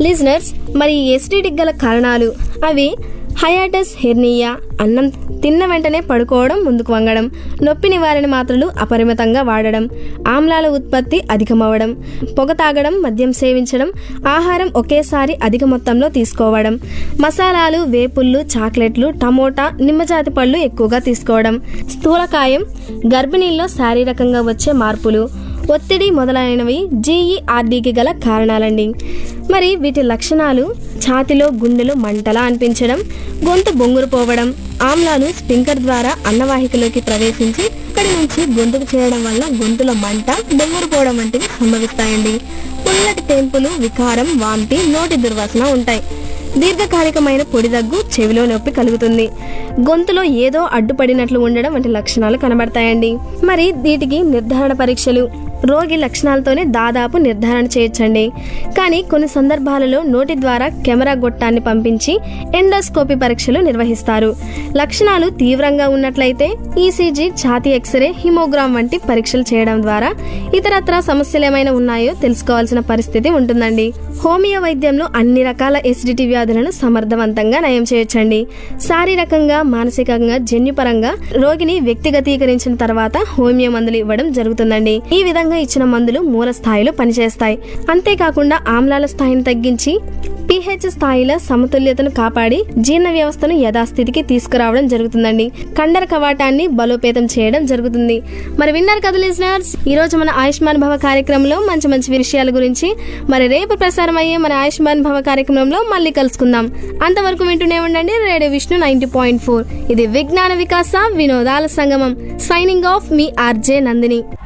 listeners మరి ఎసిడిటీకి గల కారణాలు అవి హయాటస్ హెర్నియా అన్నం తిన్న వెంటనే పడుకోవడం ముందుకు వంగడం నొప్పి నివారణ మాత్రలు అపరిమితంగా వాడడం ఆమ్లాల ఉత్పత్తి అధికమవ్వడం పొగ తాగడం మద్యం సేవించడం ఆహారం ఒకేసారి అధిక మొత్తంలో తీసుకోవడం మసాలాలు వేపుళ్ళు చాక్లెట్లు టమోటా నిమ్మజాతి పళ్ళు ఎక్కువగా తీసుకోవడం స్థూలకాయం గర్భిణీల్లో శారీరకంగా వచ్చే మార్పులు ఒత్తిడి మొదలైనవి జీఈఆర్డీకి గల కారణాలండి మరి వీటి లక్షణాలు ఛాతిలో గుండెలు మంటలా అనిపించడం గొంతు బొంగురు పోవడం ఆమ్లాలు స్పింకర్ ద్వారా అన్నవాహికలోకి ప్రవేశించి అక్కడి నుంచి గొంతుకు చేరడం వల్ల గొంతులో మంట బొంగురు పోవడం వంటివి సంభవిస్తాయండి పుల్లటి తెంపులు వికారం వాంతి నోటి దుర్వాసన ఉంటాయి దీర్ఘకాలికమైన పొడి దగ్గు చెవిలో నొప్పి కలుగుతుంది గొంతులో ఏదో అడ్డుపడినట్లు ఉండడం వంటి లక్షణాలు కనబడతాయండి మరి వీటికి నిర్ధారణ పరీక్షలు రోగి లక్షణాలతోనే దాదాపు నిర్ధారణ చేయొచ్చండి కానీ కొన్ని సందర్భాలలో నోటి ద్వారా కెమెరా గొట్టాన్ని పంపించి ఎండోస్కోపీ పరీక్షలు నిర్వహిస్తారు లక్షణాలు తీవ్రంగా ఉన్నట్లయితే ఈసీజీ ఛాతీ ఎక్స్రే హిమోగ్రామ్ వంటి పరీక్షలు చేయడం ద్వారా ఇతరత్ర సమస్యలు ఏమైనా ఉన్నాయో తెలుసుకోవాల్సిన పరిస్థితి ఉంటుందండి హోమియో వైద్యంలో అన్ని రకాల ఎసిడిటీ వ్యాధులను సమర్థవంతంగా నయం చేయొచ్చండి శారీరకంగా మానసికంగా జన్యుపరంగా రోగిని వ్యక్తిగతీకరించిన తర్వాత హోమియో మందులు ఇవ్వడం జరుగుతుందండి ఈ విధంగా ఇచ్చిన మందులు మూల స్థాయిలో పనిచేస్తాయి అంతేకాకుండా ఆమ్లాల స్థాయిని తగ్గించి పిహెచ్ స్థాయిలో సమతుల్యతను కాపాడి జీర్ణ వ్యవస్థను యథాస్థితికి తీసుకురావడం జరుగుతుందండి కండర కవాటాన్ని బలోపేతం చేయడం జరుగుతుంది మరి విన్నారు కదా లిజనర్స్ ఈ రోజు మన ఆయుష్మాన్ భవ కార్యక్రమంలో మంచి మంచి విషయాల గురించి మరి రేపు ప్రసారం అయ్యే మన ఆయుష్మాన్ భవ కార్యక్రమంలో మళ్ళీ కలుసుకుందాం అంతవరకు వింటూనే ఉండండి radio Vishnu ninety point four ఇది విజ్ఞాన వికాస వినోదాల సంగమం సైనింగ్ ఆఫ్ మీ ఆర్జే నందిని